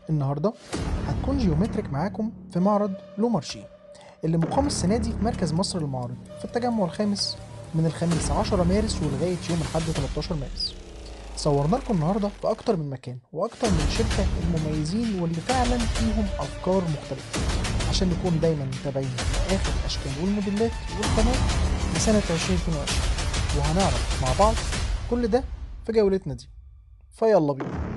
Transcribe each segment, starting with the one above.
النهارده هتكون جيومتريك معاكم في معرض لو مارشي اللي مقام السنة دي في مركز مصر للمعارض في التجمع الخامس من الخميس 10 مارس ولغاية يوم الأحد 13 مارس صورنا لكم النهارده في أكتر من مكان وأكتر من شركة المميزين واللي فعلا فيهم أفكار مختلفة عشان نكون دايما متابعين لآخر الأشكال والموديلات والخامات لسنة 2022 وهنعرف مع بعض كل ده في جولتنا دي فيلا بينا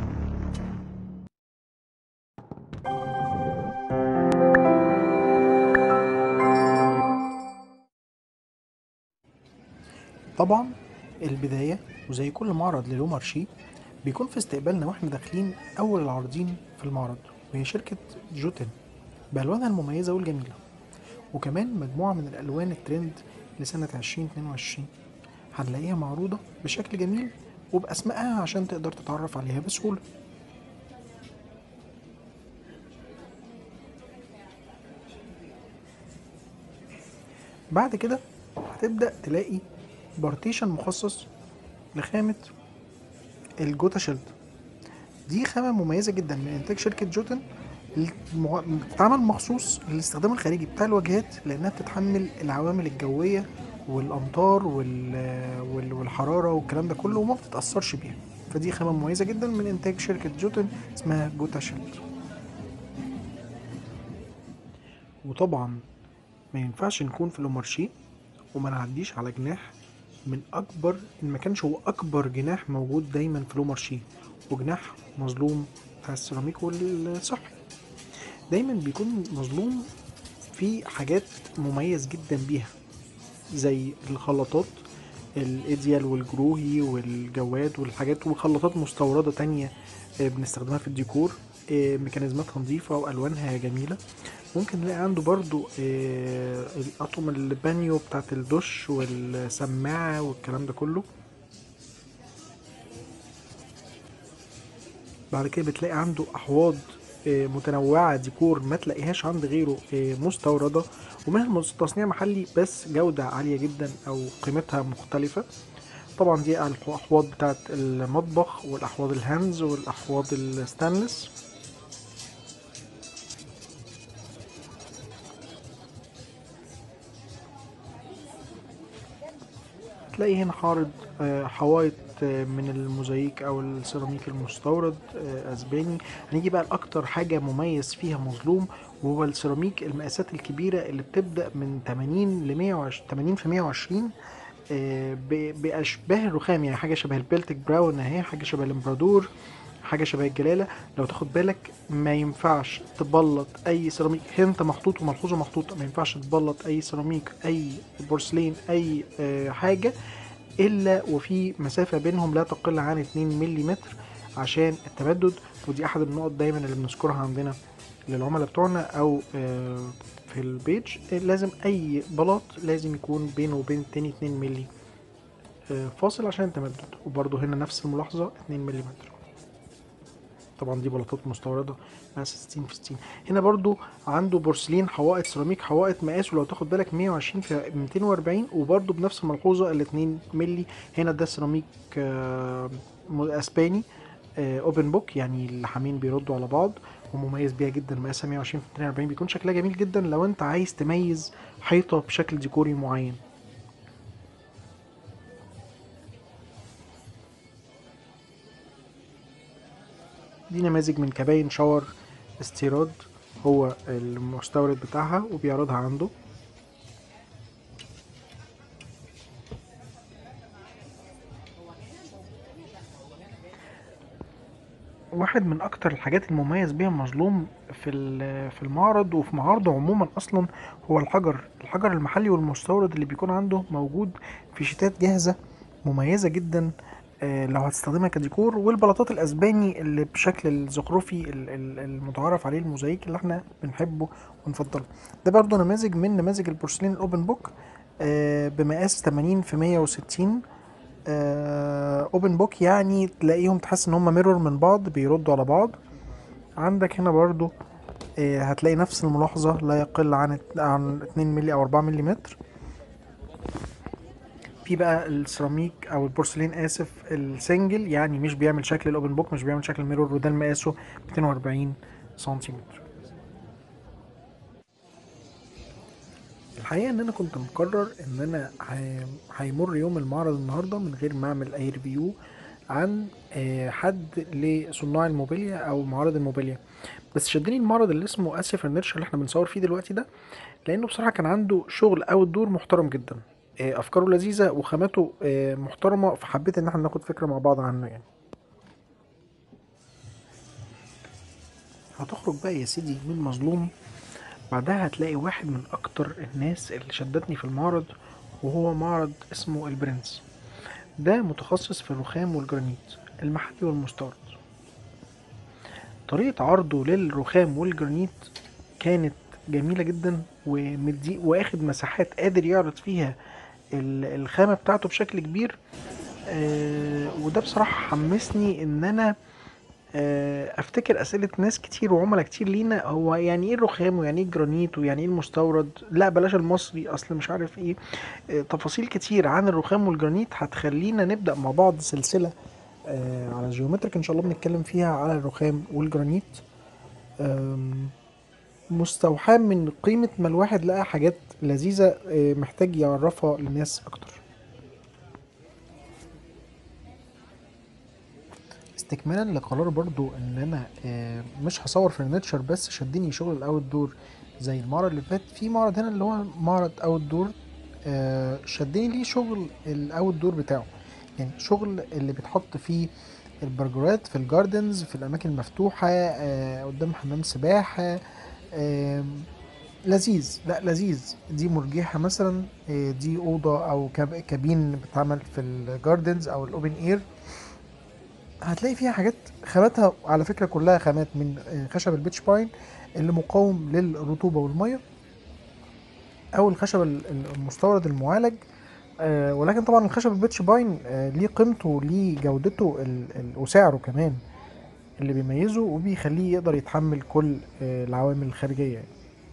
طبعا البداية وزي كل معرض للو مارشي بيكون في استقبالنا واحنا داخلين أول العارضين في المعرض وهي شركة جوتن بألوانها المميزة والجميلة وكمان مجموعة من الألوان الترند لسنة 2022 هنلاقيها معروضة بشكل جميل وبأسمائها عشان تقدر تتعرف عليها بسهولة بعد كده هتبدأ تلاقي بارتيشن مخصص لخامة الجوتا شيلد دي خامة مميزة جدا من إنتاج شركة جوتن المغ- بتتعمل مخصوص للاستخدام الخارجي بتاع الواجهات لأنها بتتحمل العوامل الجوية والأمطار وال- وال- والحرارة والكلام ده كله وما بتتأثرش بيها فدي خامة مميزة جدا من إنتاج شركة جوتن اسمها جوتا شيلد وطبعا ما ينفعش نكون في لومارشي وما نعديش على جناح من اكبر ان ما كانش هو اكبر جناح موجود دايما في لومارشي وجناح مظلوم بتاع السيراميك والصحي دايما بيكون مظلوم في حاجات مميز جدا بيها زي الخلاطات الايديال والجروهي والجواد والحاجات وخلاطات مستوردة تانية آه، بنستخدمها في الديكور آه، ميكانيزماتها نظيفة والوانها جميلة ممكن نلاقي عنده برضو آه، الأطقم البانيو بتاعت الدش والسماعة والكلام ده كله بعد كده بتلاقي عنده أحواض آه، متنوعة ديكور ما تلاقيهاش عند غيره آه، مستوردة ومنها تصنيع محلي بس جودة عالية جدا أو قيمتها مختلفة طبعا دي الأحواض بتاعت المطبخ والأحواض الهاندز والأحواض الستانلس تلاقي هنا حارض آه، حوايط آه، من الموزايك او السيراميك المستورد آه، اسباني هنيجي بقى لاكتر حاجه مميز فيها مظلوم وهو السيراميك المقاسات الكبيره اللي بتبدا من 80 ل 120 80 في 120 آه، ب- باشباه الرخام يعني حاجه شبه البلتك براون اهي حاجه شبه الامبرادور حاجه شبه الجلاله لو تاخد بالك ما ينفعش تبلط اي سيراميك هنت محطوط وملحوظه محطوطه ما ينفعش تبلط اي سيراميك اي بورسلين اي آه، حاجه الا وفي مسافه بينهم لا تقل عن 2 ملم عشان التمدد ودي احد النقط دايما اللي بنذكرها عندنا للعملاء بتوعنا او آه، في البيج آه، لازم اي بلاط لازم يكون بينه وبين التاني 2 ملي آه، فاصل عشان التمدد وبرضه هنا نفس الملاحظه 2 ملم طبعا دي بلاطات مستورده مقاس 60 في 60 هنا برضو عنده بورسلين حوائط سيراميك حوائط مقاسه لو تاخد بالك 120 في 240 وبرضو بنفس الملحوظه ال 2 ملي هنا ده سيراميك آه، م- اسباني اوبن بوك يعني اللحامين بيردوا على بعض ومميز بيها جدا مقاسها 120 في 240 بيكون شكلها جميل جدا لو انت عايز تميز حيطه بشكل ديكوري معين دي نماذج من كباين شاور استيراد هو المستورد بتاعها وبيعرضها عنده واحد من اكتر الحاجات المميز بيها مظلوم في ال- في المعرض وفي معارضه عموما اصلا هو الحجر الحجر المحلي والمستورد اللي بيكون عنده موجود في شيتات جاهزه مميزه جدا آه، لو هتستخدمها كديكور والبلاطات الاسباني اللي بشكل الزخرفي ال- ال- المتعارف عليه الموزايك اللي احنا بنحبه ونفضله ده برضو نماذج من نماذج البورسلين الاوبن بوك آه، بمقاس 80 في 160 اوبن بوك يعني تلاقيهم تحس ان هم ميرور من بعض بيردوا على بعض عندك هنا برضو آه، هتلاقي نفس الملاحظة لا يقل عن عن 2 ملي او 4 ملي متر في بقى السيراميك او البورسلين اسف السنجل يعني مش بيعمل شكل الاوبن بوك مش بيعمل شكل الميرور وده مقاسه 240 سنتيمتر الحقيقة ان انا كنت مقرر ان انا هي- هيمر يوم المعرض النهاردة من غير ما اعمل اي ريفيو عن آه، حد لصناع الموبيليا او معارض الموبيليا بس شدني المعرض اللي اسمه اسيا فرنتشر اللي احنا بنصور فيه دلوقتي ده لانه بصراحة كان عنده شغل اوت دور محترم جدا آه، افكاره لذيذة وخاماته آه، محترمة فحبيت ان احنا ناخد فكرة مع بعض عنه يعني هتخرج بقى يا سيدي من مظلوم بعدها هتلاقي واحد من اكتر الناس اللي شدتني في المعرض وهو معرض اسمه البرنس ده متخصص في الرخام والجرانيت المحلي والمستورد طريقة عرضه للرخام والجرانيت كانت جميلة جدا ومدي واخد مساحات قادر يعرض فيها ال- الخامة بتاعته بشكل كبير آه وده بصراحة حمسني ان انا آه، افتكر اسئله ناس كتير وعملاء كتير لينا هو يعني ايه الرخام ويعني ايه الجرانيت ويعني ايه المستورد لا بلاش المصري اصل مش عارف ايه آه، تفاصيل كتير عن الرخام والجرانيت هتخلينا نبدا مع بعض سلسله آه، على الجيومتريك ان شاء الله بنتكلم فيها على الرخام والجرانيت آم، مستوحاه من قيمه ما الواحد لقى حاجات لذيذه آه، محتاج يعرفها للناس اكتر استكمالا لقرار برضو ان انا آه، مش هصور فرنتشر بس شدني شغل الاوت دور زي المعرض اللي فات في معرض هنا اللي هو معرض اوت دور آه، شدني ليه شغل الاوت دور بتاعه يعني شغل اللي بتحط فيه البرجرات في الجاردنز في الاماكن المفتوحه آه، قدام حمام سباحه آم، لذيذ لا لذيذ دي مرجحه مثلا آه، دي اوضه او كاب- كابين بتتعمل في الجاردنز او الاوبن اير هتلاقي فيها حاجات خاماتها على فكرة كلها خامات من آه، خشب البيتش باين اللي مقاوم للرطوبة والمية أو الخشب ال- ال- المستورد المعالج آه، ولكن طبعا الخشب البيتش باين آه، ليه قيمته ليه جودته ال- ال- وسعره كمان اللي بيميزه وبيخليه يقدر يتحمل كل آه، العوامل الخارجية يعني.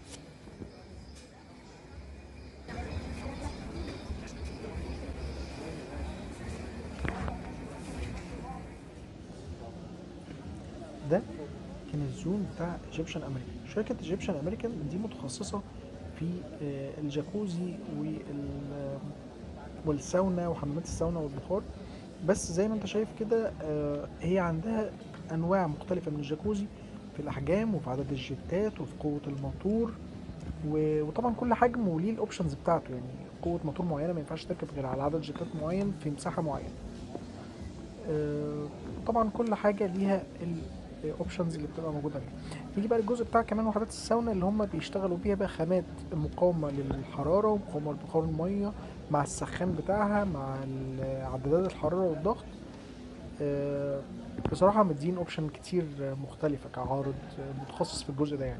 ده كان الزون بتاع ايجيبشن امريكان شركه ايجيبشن امريكان دي متخصصه في آه، الجاكوزي وال والساونا وحمامات الساونا والبخار بس زي ما انت شايف كده آه، هي عندها انواع مختلفه من الجاكوزي في الاحجام وفي عدد الجيتات وفي قوه الموتور و- وطبعا كل حجم وليه الاوبشنز بتاعته يعني قوه موتور معينه ما ينفعش تركب غير على عدد جيتات معين في مساحه معينه آه، طبعا كل حاجه ليها الاوبشنز اللي بتبقى موجوده فيها نيجي بقى للجزء بتاع كمان وحدات الساونا اللي هم بيشتغلوا بيها بقى خامات مقاومه للحراره ومقاومه لبخار الميه مع السخان بتاعها مع ال- عدادات الحراره والضغط آه، بصراحه مدين اوبشن كتير مختلفه كعارض متخصص في الجزء ده يعني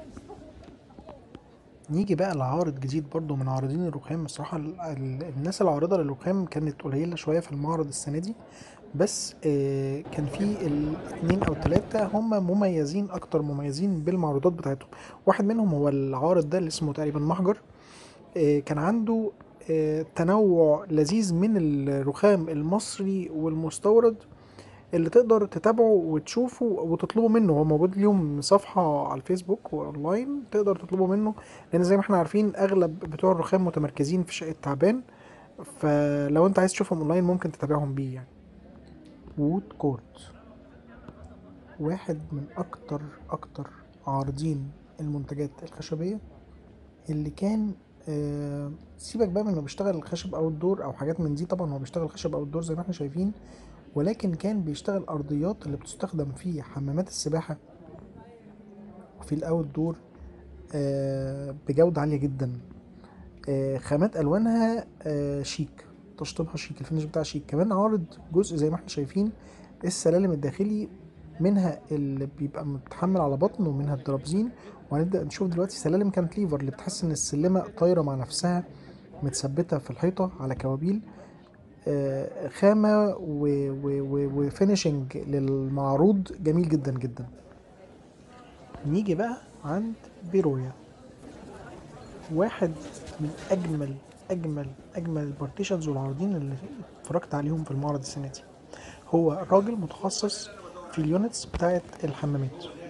نيجي بقى لعارض جديد برضو من عارضين الرخام بصراحة ال- ال- الناس العارضة للرخام كانت قليلة شوية في المعرض السنة دي بس آه، كان في الاثنين او ثلاثة هم مميزين اكتر مميزين بالمعروضات بتاعتهم واحد منهم هو العارض ده اللي اسمه تقريبا محجر آه، كان عنده آه، تنوع لذيذ من الرخام المصري والمستورد اللي تقدر تتابعه وتشوفه وتطلبه منه هو موجود ليهم صفحة على الفيسبوك واونلاين تقدر تطلبه منه لان زي ما احنا عارفين اغلب بتوع الرخام متمركزين في شقة تعبان فلو انت عايز تشوفهم اونلاين ممكن تتابعهم بيه يعني وود كورت واحد من اكتر اكتر عارضين المنتجات الخشبية اللي كان آه، سيبك بقى من انه بيشتغل خشب اوت دور او حاجات من دي طبعا هو بيشتغل خشب اوت دور زي ما احنا شايفين ولكن كان بيشتغل ارضيات اللي بتستخدم في حمامات السباحة وفي الاوت دور آه، بجودة عالية جدا آه، خامات الوانها آه، شيك تشطيبها شيك الفينش بتاعها شيك كمان عارض جزء زي ما احنا شايفين السلالم الداخلي منها اللي بيبقى متحمل على بطن ومنها الدرابزين وهنبدأ نشوف دلوقتي سلالم كانتليفر اللي بتحس ان السلمة طايرة مع نفسها متثبتة في الحيطة على كوابيل آه، خامة و- و- و- وفينيشنج للمعروض جميل جدا جدا نيجي بقى عند بيرويا واحد من اجمل اجمل اجمل البارتيشنز والعارضين اللي اتفرجت عليهم في المعرض السنه دي هو راجل متخصص في اليونتس بتاعت الحمامات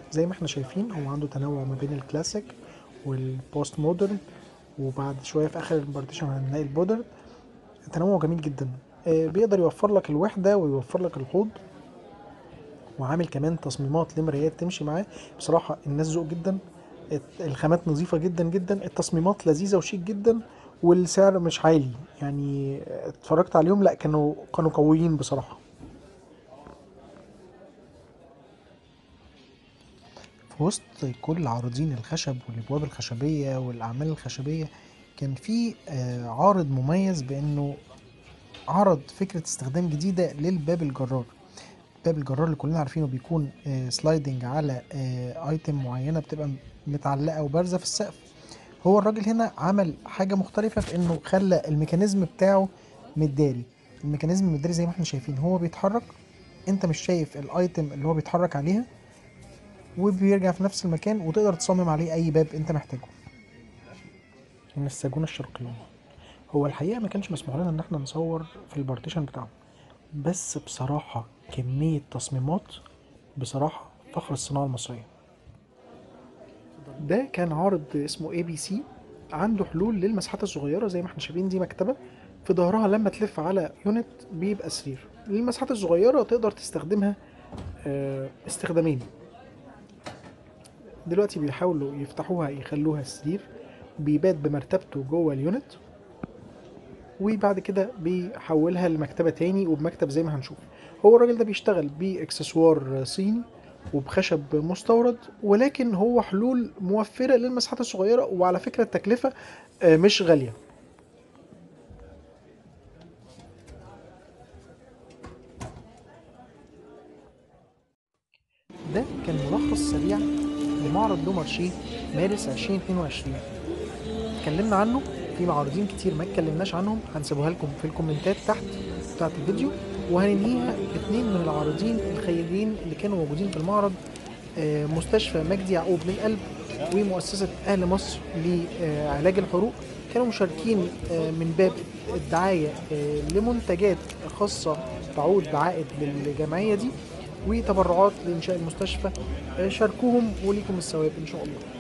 زي ما احنا شايفين هو عنده تنوع ما بين الكلاسيك والبوست مودرن وبعد شويه في اخر البارتيشن هنلاقي البودر تنوع جميل جدا آه، بيقدر يوفر لك الوحده ويوفر لك الحوض وعامل كمان تصميمات لمرايات تمشي معاه بصراحه الناس ذوق جدا الت- الخامات نظيفه جدا جدا التصميمات لذيذه وشيك جدا والسعر مش عالي يعني اتفرجت عليهم لا كانوا كانوا قويين بصراحه في وسط كل عارضين الخشب والابواب الخشبيه والاعمال الخشبيه كان في آه، عارض مميز بانه عرض فكره استخدام جديده للباب الجرار باب الجرار اللي كلنا عارفينه بيكون سلايدنج على ايتم معينه بتبقى متعلقه وبارزه في السقف هو الراجل هنا عمل حاجه مختلفه في انه خلى الميكانيزم بتاعه متداري الميكانيزم متداري زي ما احنا شايفين هو بيتحرك انت مش شايف الايتم اللي هو بيتحرك عليها وبيرجع في نفس المكان وتقدر تصمم عليه اي باب انت محتاجه النساجون الشرقيون هو الحقيقه ما كانش مسموح لنا ان احنا نصور في البارتيشن بتاعهم بس بصراحه كميه تصميمات بصراحه فخر الصناعه المصريه ده كان عارض اسمه اي بي سي عنده حلول للمساحات الصغيره زي ما احنا شايفين دي مكتبه في ظهرها لما تلف على يونت بيبقى سرير للمساحات الصغيره تقدر تستخدمها آه، استخدامين دلوقتي بيحاولوا يفتحوها يخلوها سرير بيبات بمرتبته جوه اليونت وبعد كده بيحولها لمكتبة تاني وبمكتب زي ما هنشوف هو الراجل ده بيشتغل باكسسوار صيني وبخشب مستورد ولكن هو حلول موفرة للمساحات الصغيرة وعلى فكرة التكلفة آه، مش غالية ده كان ملخص سريع لمعرض لو مارشيه مارس 2022 اتكلمنا عنه في معارضين كتير ما اتكلمناش عنهم هنسيبوها لكم في الكومنتات تحت بتاعت الفيديو وهننهيها باتنين من العارضين الخيريين اللي كانوا موجودين في المعرض آه، مستشفى مجدي يعقوب للقلب ومؤسسة أهل مصر لعلاج الحروق كانوا مشاركين آه، من باب الدعاية آه، لمنتجات خاصة تعود بعائد للجمعية دي وتبرعات لإنشاء المستشفى آه، شاركوهم وليكم الثواب إن شاء الله